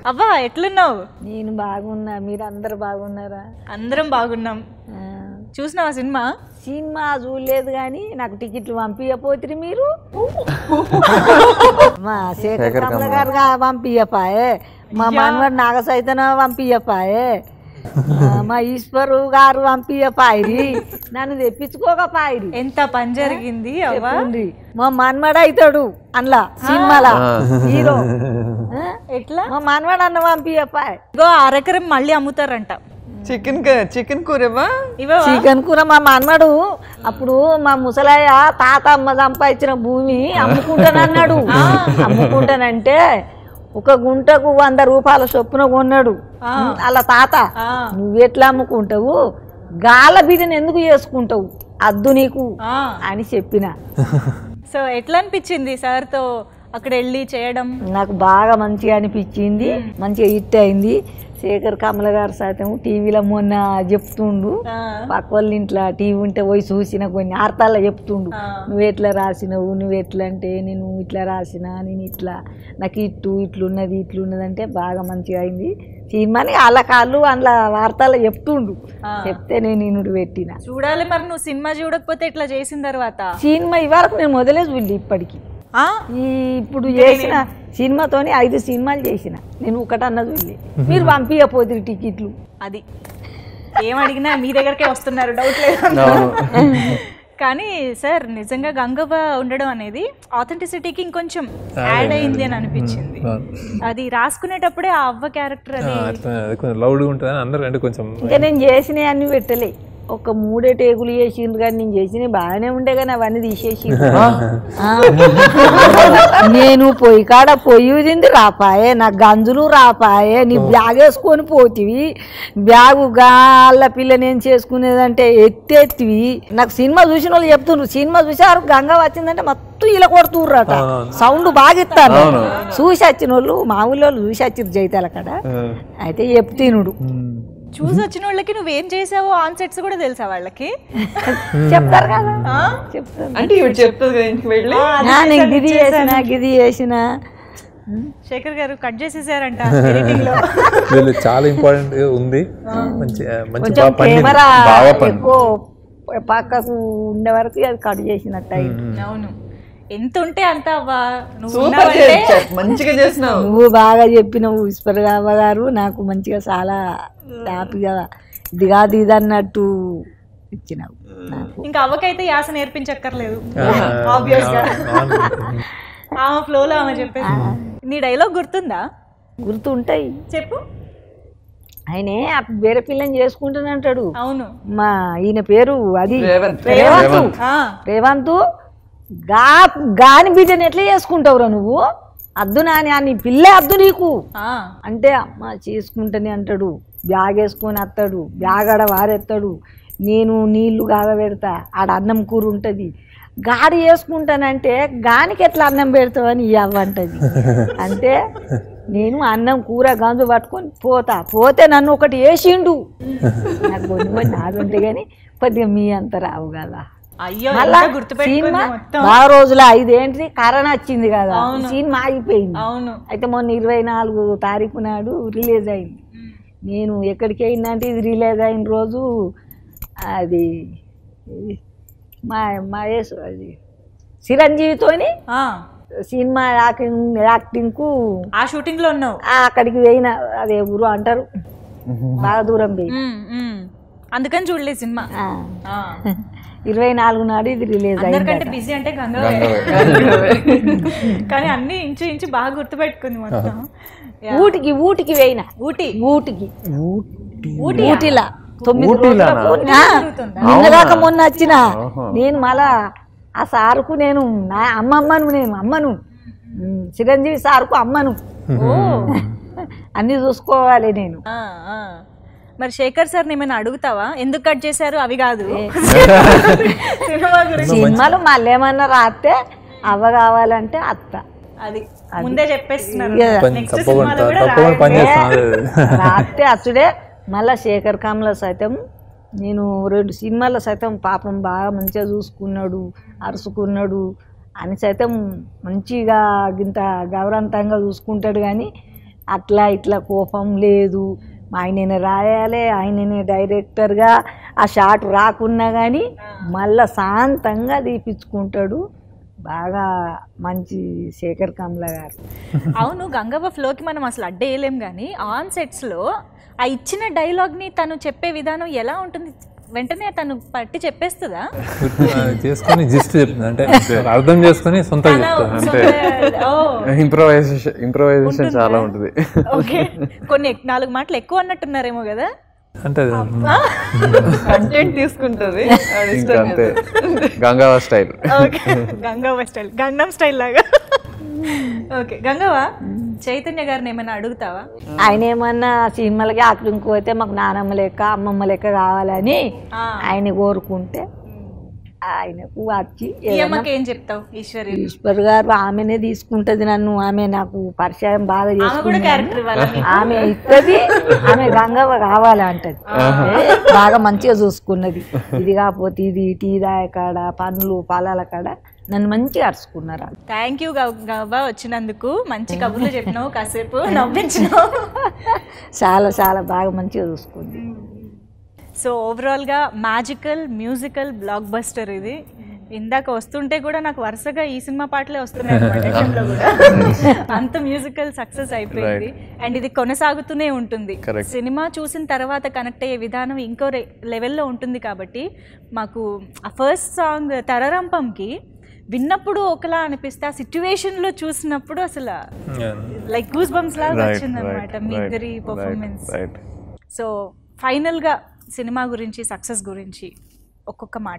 అవ్వా ఎట్లున్నావు నేను బాగున్నా మీరు అందరు బాగున్నారా అందరం బాగున్నాం ఆ, చూసినావా సినిమా సినిమా చూడలేదు కానీ నాకు టికెట్లు పంపించపోతురు మీరు మా శేఖర్ కమల గారు పంపించపాయే మా మనవడు నాగ సైతన పంపించపాయే ఆ, మా ఈశ్వరు గారు పంపించపాయిరి నన్ను తెప్పించుకోకపాయిరి ఎంత పని జరిగింది అవ్వా చెప్పండి మా మనవడు అవుతాడు అందులో సినిమాలో హీరో ఆ? ఎట్లా మా మనవడు అన్న పంపించపాయ్ ఇగో అరకరం మళ్ళీ అమ్ముతారంట చికెన్ చికెన్ కూరవా ఇవో చికెన్ కూర మా మనవడు అప్పుడు మా ముసలయ్య తాత అమ్మ సంపాదించిన భూమి అమ్ముకుంటానన్నాడు అమ్ముకుంటానంటే ఒక గుంటకు వంద రూపాయల చొప్పున కొన్నాడు అలా తాత ఆ, నువ్వు ఎట్లా అమ్ముకుంటావు గాల బిడ్డను ఎందుకు చేసుకుంటావు అద్దు నీకు ఆ. అని చెప్పిన సో ఎట్లా అనిపించింది సార్తో అక్కడ వెళ్ళి చేయడం నాకు బాగా మంచిగా అనిపించింది మంచిగా హిట్ అయింది శేఖర్ కమల గారు సైతం టీవీలో మొన్న చెప్తుండు ఆ, పక్క వాళ్ళ ఇంట్లో టీవీ ఉంటే పోయి చూసిన కొన్ని అర్థాల్లో చెప్తుండు ఆ. నువ్వు ఎట్లా రాసినావు నువ్వు ఎట్లా అంటే నేను ఇట్లా రాసిన నేను ఇట్లా నాకు ఇట్టు ఇట్లున్నది ఇట్లున్నది అంటే బాగా మంచిగా అయింది సినిమాని వాళ్ళ కాళ్ళు అందులో వార్తల్లో చెప్తుండు ఆ. చెప్తే నేను ఇనుడు పెట్టిన చూడాలి మరి నువ్వు సినిమా చూడకపోతే ఇట్లా చేసిన తర్వాత సినిమా ఇవరకు నేను మొదలే చూడలే ఇప్పటికి ఆ, ఈ ఇప్పుడు చేసిన సినిమాతోని ఐదు సినిమాలు చేసిన నేను ఒకటన్నా చూడలే మీరు పంపించపోతుంది టికెట్లు అది ఏం అడిగినా మీ దగ్గరకే వస్తున్నారు డౌట్ లేదు కానీ సార్ నిజంగా గంగవ్వ ఉండడం అనేది ఆథెంటిసిటీకి ఇంకొంచెం యాడ్ అయింది అని అనిపించింది అది రాసుకునేటప్పుడే ఆ అవ్వ క్యారెక్టర్ అది అట్లా అది కొంచెం లౌడ్గా ఉంటుంది అందరూ అంటే కొంచెం ఇంకా నేను చేసినవి అన్ని పెట్టలే ఒక మూడే టేకులు చేసిండ్రు కానీ నేను చేసినవి బాగానే ఉండే కానీ అవన్నీ తీసేసి నేను పొయ్యి కాడ పొయ్యి తింది రాపాయే నా గంజులు రాపాయే నీ బ్యాగ్ వేసుకొని పోతివి బ్యాగు గాళ్ళ పిల్ల నేను చేసుకునేదంటే ఎత్తెత్తివి నాకు సినిమా చూసిన వాళ్ళు చెప్తుండ్రు సినిమా చూసారు గంగ వచ్చిందంటే మొత్తం ఇలా కొడుతుర్రట సౌండ్ బాగా ఇస్తాను చూసి వచ్చిన వాళ్ళు మా ఊళ్ళో వాళ్ళు చూసి వచ్చిర్రు జైతాల కాడ అయితే చెప్తినుడు చూసి వచ్చిన వాళ్ళకి నువ్వేం చేసావో ఆన్ సెట్స్ కూడా తెలుసా వాళ్ళకి చెప్తారు కదా చెప్తారు అంటే ఇవి చెప్తుంది కదా ఇంటికి వెళ్ళి నా నేను గిది చేసిన గిది చేసిన శేఖర్ గారు కట్ చేసేసారంట ఎడిటింగ్ లో వీళ్ళు చాలా ఇంపార్టెంట్ ఉంది మంచి మంచి కొంచెం బాగా పండింది కెమెరా బాగా పండింది ఎక్కువ పక్కకు ఉండే వరకు అది కట్ చేసినట్టు అయింది అవును ఎంత ఉంటే అంత అవ్వా నువ్వు సూపర్ ఉన్నావంటే మంచిగా చేసినావు నువ్వు బాగా చెప్పినవు ఈశ్వర్ గారు నాకు మంచిగా చాలా హ్యాపీగా ఇది కాదు ఇది అన్నట్టు ఇచ్చినావు నాకు ఇంకా అవ్వకైతే యాస నేర్పించక్కర్లేదు ఆబ్వియస్ గా ఆమె ఫ్లోలో ఆమె చెప్పేసి నీ డైలాగ్ గుర్తుందా గుర్తుంటాయి చెప్పు ఆయనే ఆ వేరే పిల్లని చేసుకుంటానంటాడు అవును మా ఈయన పేరు అది రేవంత్ రేవంత్ ఆ, రేవంత్ గా గాని బిడ్డని ఎట్లా చేసుకుంటావురా నువ్వు అద్దు నాని అని పిల్లే అద్దు నీకు ఆ, అంటే అమ్మ చేసుకుంటని అంటాడు బ్యాగ్ వేసుకొని వస్తాడు బ్యాగ్ ఆడ వారెత్తాడు నేను నీళ్లు కాగబెడతా ఆడ అన్నం కూర ఉంటుంది గాడి వేసుకుంటానంటే గానికి ఎట్లా అన్నం పెడతావని ఈ అవ్వ అంటది అంటే నేను అన్నం కూర గంజు పట్టుకొని పోతా పోతే నన్ను ఒకటి వేసిండు నాకు కొన్ని కొన్ని నాది ఉంటే కానీ కొద్దిగా మీ అంత రావు కదా అయ్యో మళ్ళా ఎంత గుర్తుపెట్టుకుంది సినిమా మొత్తం బాగా రోజుల ఐదేంటి కరోనా వచ్చింది కదా సినిమా ఆగిపోయింది అవును అయితే మొన్న ఇరవై నాలుగు తారీఖు నాడు రిలీజ్ అయింది నేను ఎక్కడికి అయినా అంటే ఇది రిలీజ్ అయిన రోజు అది ఇది మా మహేష్ అది చిరంజీవితోని ఆ, సినిమా యాక్టింగ్ యాక్టింగ్కు ఆ షూటింగ్ లో ఉన్నావు ఆ అక్కడికి పోయిన అదే ఊరు అంటారు బాగా దూరం పోయి ఉమ్, ఉమ్. అందుకని చూడలేదు సినిమా ఆ, ఆ. ఇరవై నాలుగు నాడు ఇది రిలీజ్ అయింది అందరికంటే బిజీ అంటే గంగవే కానీ అన్ని ఇంచు ఇంచు బాగా గుర్తుపెట్టుకుంది మొత్తం యా. ఊటికి ఊటికి పోయిన ఊటీ ఊటికి ఊటీ ఊటిలా తొమ్మిది ఊటీలోనా? రోజులకు నా- జరుగుతుందా? నిన్నగాక మొన్న వచ్చిన నేను మళ్ళా ఆ సారుకు నేను నా అమ్మమ్మను నేను అమ్మను ఉమ్, చిరంజీవి సారుకు అమ్మను అన్ని చూసుకోవాలి నేను ఆ, ఆ. మరి శేఖర్ సార్ ఏమైనా అడుగుతావా ఎందుకు కట్ చేశారు అవి కాదు సినిమా గురించి సినిమాలు మళ్ళీ ఏమన్నా రాస్తే అవ్వ కావాలంటే అత్త అది ముందే చెప్పేస్తున్నారు ఇక పని నెక్స్ట్ తప్పకుండా సినిమాలో కూడా తప్పకుండా పని చేస్తాను రాస్తే అచ్చుడే మళ్ళా శేఖర్ కమల సైతం నేను రెండు సినిమాల సైతం పాపం బాగా మంచిగా చూసుకున్నాడు అరుచుకున్నాడు అని సైతం మంచిగా ఇంత గౌరవంతంగా చూసుకుంటాడు కానీ అట్లా ఇట్లా కోపం లేదు ఆయననే రాయాలి ఆయననే డైరెక్టర్గా ఆ షాట్ రాకున్నా కానీ మళ్ళా శాంతంగా తీపించుకుంటాడు బాగా మంచి శేఖర్ కమల గారు అవును గంగవ్వ ఫ్లోకి మనం అసలు అడ్డేయలేం కానీ ఆన్ సెట్స్లో ఆ ఇచ్చిన డైలాగ్ని తను చెప్పే విధానం ఎలా ఉంటుంది వెంటనే తను పట్టి చెప్పేస్తుందా చేసుకొని జిస్ట్ చెప్తుంది అంటే అర్థం చేసుకొని సొంతగా చెప్తాను సొంత- ఓ, ఇంప్రవైజేషన్ ఇంప్రవైజేషన్ చాలా ఉంటుంది ఓకే కొన్ని ఎక్- నాలుగు మాటలు ఎక్కువ అన్నట్టున్నారేమో కదా అంటే అది కంటెంట్ తీసుకుంటది ఆవిడ ఇంకా ఇష్టం అంతే Gangavva style okay Gangavva style Gangnam style లాగా ఓకే గంగవ్వ చైతన్య గారిని ఏమైనా అడుగుతావా ఆయన ఏమన్నా సినిమాలకి యాక్టింగ్ పోతే మాకు నానమ్మ లెక్క అమ్మమ్మ లెక్క కావాలని ఆ. ఆయన కోరుకుంటే ఆయనకు వచ్చి ఈ ఏదైనా అమ్మకి ఏం చెప్తావు ఈశ్వరి ఈశ్వర్ గారు ఆమెనే తీసుకుంటది నన్ను ఆమె నాకు పరిచయం బాగా ఆమె కూడా చేసుకుంది క్యారెక్టర్ ఇవ్వాలి ఆమె ఇస్తుంది ఆమె గంగవ్వ కావాలి అంటది ఏ, బాగా మంచిగా చూసుకున్నది ఇది కాకపోతే ఇది టీ దాయ కాడ పండ్లు పొలాల కాడ నన్ను మంచిగా అరుచుకున్నారు వాళ్ళు. థ్యాంక్ యూ గవ్వ వచ్చినందుకు మంచి కబుర్లు చెప్పినావు కాసేపు నవ్వించినావు చాలా చాలా బాగా మంచిగా చూసుకుంది సో ఓవరాల్గా మ్యాజికల్ మ్యూజికల్ బ్లాక్ బస్టర్ ఇది ఇందాక వస్తుంటే కూడా నాకు వరుసగా ఈ సినిమా పాటలే వస్తున్నాయి అన్నమాట FM లో కూడా అంత మ్యూజికల్ సక్సెస్ అయిపోయింది అండ్ ఇది కొనసాగుతూనే ఉంటుంది Correct. సినిమా చూసిన తర్వాత కనెక్ట్ అయ్యే విధానం ఇంకో లెవెల్లో ఉంటుంది కాబట్టి మాకు ఆ ఫస్ట్ సాంగ్ తరరంపంకి విన్నప్పుడు ఒకలా అనిపిస్తే ఆ సిచ్యువేషన్లో చూసినప్పుడు అసలు లైక్ గూస్ బంప్స్ లాగా రైట్ వచ్చింది అనమాట మీ ఇద్దరి పర్ఫార్మెన్స్ రైట్ సో ఫైనల్గా సినిమా గురించి సక్సెస్ గురించి ఒక్కొక్క మాట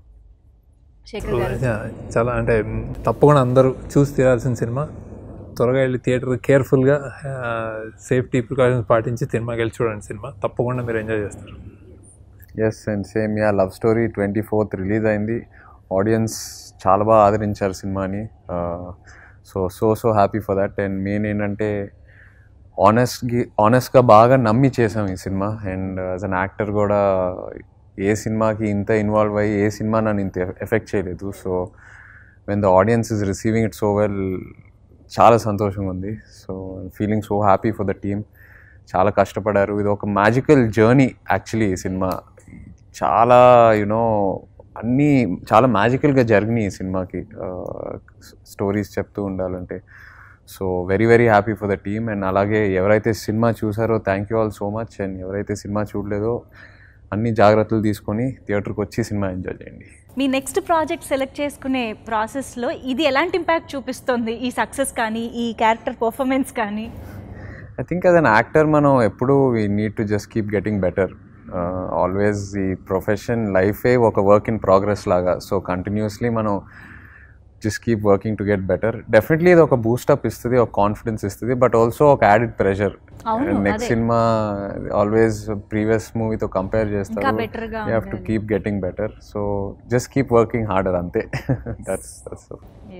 శేఖర్ గారు చాలా అంటే తప్పకుండా అందరూ చూసి తీరాల్సిన సినిమా త్వరగా వెళ్ళి థియేటర్ కేర్ఫుల్గా సేఫ్టీ ప్రికాషన్స్ పాటించి సినిమాకి వెళ్ళి చూడండి సినిమా తప్పకుండా మీరు ఎంజాయ్ చేస్తారు yes and same yeah Love Story twenty fourth release అయింది ఆడియన్స్ చాలా బాగా ఆదరించారు సినిమాని so so so happy for that and main ఏంటంటే ఆనెస్ట్కి ఆనెస్ట్గా బాగా నమ్మి చేసాం ఈ cinema and as an actor కూడా ఏ సినిమాకి ఇంత ఇన్వాల్వ్ అయ్యి ఏ సినిమా నన్ను ఇంత ఎఫెక్ట్ చేయలేదు so when the audience is receiving it so well చాలా సంతోషంగా ఉంది so feeling so happy for the team చాలా కష్టపడారు ఇది ఒక మ్యాజికల్ జర్నీ యాక్చువల్లీ ఈ సినిమా చాలా యునో అన్నీ చాలా మ్యాజికల్గా జరిగినాయి ఈ సినిమాకి స్టోరీస్ చెప్తూ ఉండాలంటే so very very happy for the team and అలాగే ఎవరైతే సినిమా చూసారో thank you all so much and ఎవరైతే సినిమా చూడలేదో అన్ని జాగ్రత్తలు తీసుకొని థియేటర్కి వచ్చి సినిమా ఎంజాయ్ చేయండి మీ నెక్స్ట్ ప్రాజెక్ట్ సెలెక్ట్ చేసుకునే ప్రాసెస్లో ఇది ఎలాంటి ఇంపాక్ట్ చూపిస్తుంది ఈ సక్సెస్ కానీ ఈ క్యారెక్టర్ పర్ఫార్మెన్స్ కానీ I think as an actor మనం ఎప్పుడూ we need to just keep getting better always ఈ ప్రొఫెషన్ లైఫే ఒక వర్క్ ఇన్ ప్రోగ్రెస్ లాగా సో కంటిన్యూస్లీ మనం just keep working to get better definitely ఇది ఒక బూస్టప్ ఇస్తుంది ఒక కాన్ఫిడెన్స్ ఇస్తుంది బట్ ఆల్సో ఒక యాడెడ్ ప్రెషర్ అవును, నెక్స్ట్ అదే. సినిమా ఆల్వేస్ ప్రీవియస్ మూవీతో కంపేర్ ఇంకా చేస్తారు better గా you have to keep getting better so just keep working harder అంతే దట్స్ దట్స్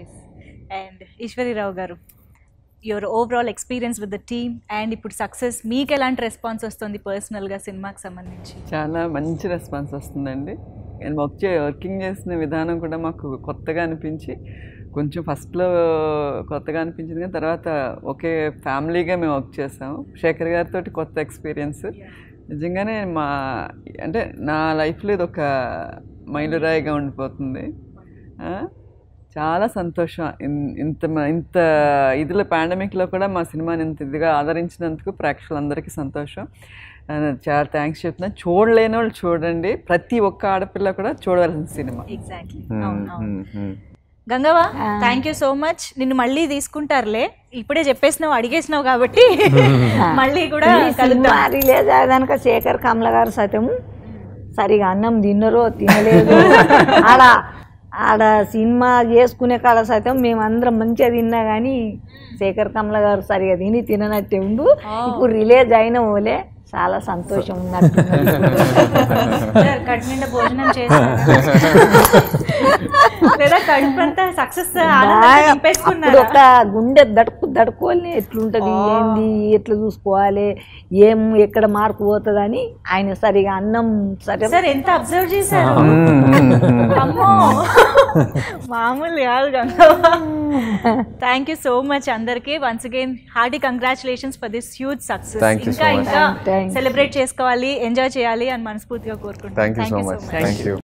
అండ్ ఈశ్వరీరావు గారు your overall experience with the team and ఇప్పుడు సక్సెస్ మీకు ఎలాంటి రెస్పాన్స్ వస్తుంది పర్సనల్గా సినిమాకి సంబంధించి చాలా మంచి రెస్పాన్స్ వస్తుందండి నేను వర్క్ చే వర్కింగ్ చేసిన విధానం కూడా మాకు కొత్తగా అనిపించి కొంచెం ఫస్ట్లో కొత్తగా అనిపించింది కానీ తర్వాత ఒకే ఫ్యామిలీగా మేము వర్క్ చేసాము శేఖర్ గారితో కొత్త ఎక్స్పీరియన్స్ నిజంగానే మా అంటే నా లైఫ్లో ఇది ఒక మైలురాయిగా ఉండిపోతుంది ఆ, చాలా సంతోషం ఇన్- ఇంత మ- ఇంత ఇదిలో పాండమిక్లో కూడా మా సినిమాని ఇంత ఇదిగా ఆదరించినందుకు ప్రేక్షకులందరికీ సంతోషం ఆ, చాలా థ్యాంక్స్ చెప్తున్నాను చూడలేని వాళ్ళు చూడండి ప్రతి ఒక్క ఆడపిల్ల కూడా చూడవలసిన సినిమా ఎగ్జాక్ట్లీ అవును అవును Gangavva thank you so much నిన్ను మళ్ళీ తీసుకుంటారులే ఇప్పుడే చెప్పేసినావు అడిగేసినావు కాబట్టి మళ్ళీ కూడా ఈ సినిమా కలుద్దాం రిలీజ్ అయ్యాక శేఖర్ కమల గారు సైతం సరిగా అన్నం తిన్నరో తినలేదు ఆడ ఆడ సినిమా చేసుకునే కాడ సైతం మేమందరం మంచిగా తిన్నా కానీ శేఖర్ కమల గారు సరిగా తిని తిననట్టే ఉండు ఇప్పుడు రిలీజ్ అయిన ఓలే చాలా సంతోషం ఉన్నట్టు సార్, కడుపు నిండా భోజనం చేశారు లేదా కడుపంతా సక్సెస్ అప్పుడు నింపేసుకున్నారా ఒక గుండె దడుపు దడుకోవాలి ఎట్లుంటది ఏంది ఎట్లా చూసుకోవాలి ఏం ఎక్కడ మార్పు పోతుందని ఆయన సరిగా అన్నం సరే సార్ ఎంత అబ్జర్వ్ చేశారు అమ్మో మామూలు కాదు థ్యాంక్ యూ సో మచ్ అందరికి once again hearty congratulations for this huge success Thank you so ఇంకా much. ఇంకా Thank you. సెలబ్రేట్ చేసుకోవాలి ఎంజాయ్ చేయాలి అని మనస్ఫూర్తిగా కోరుకుంటున్నాను thank you so much thank you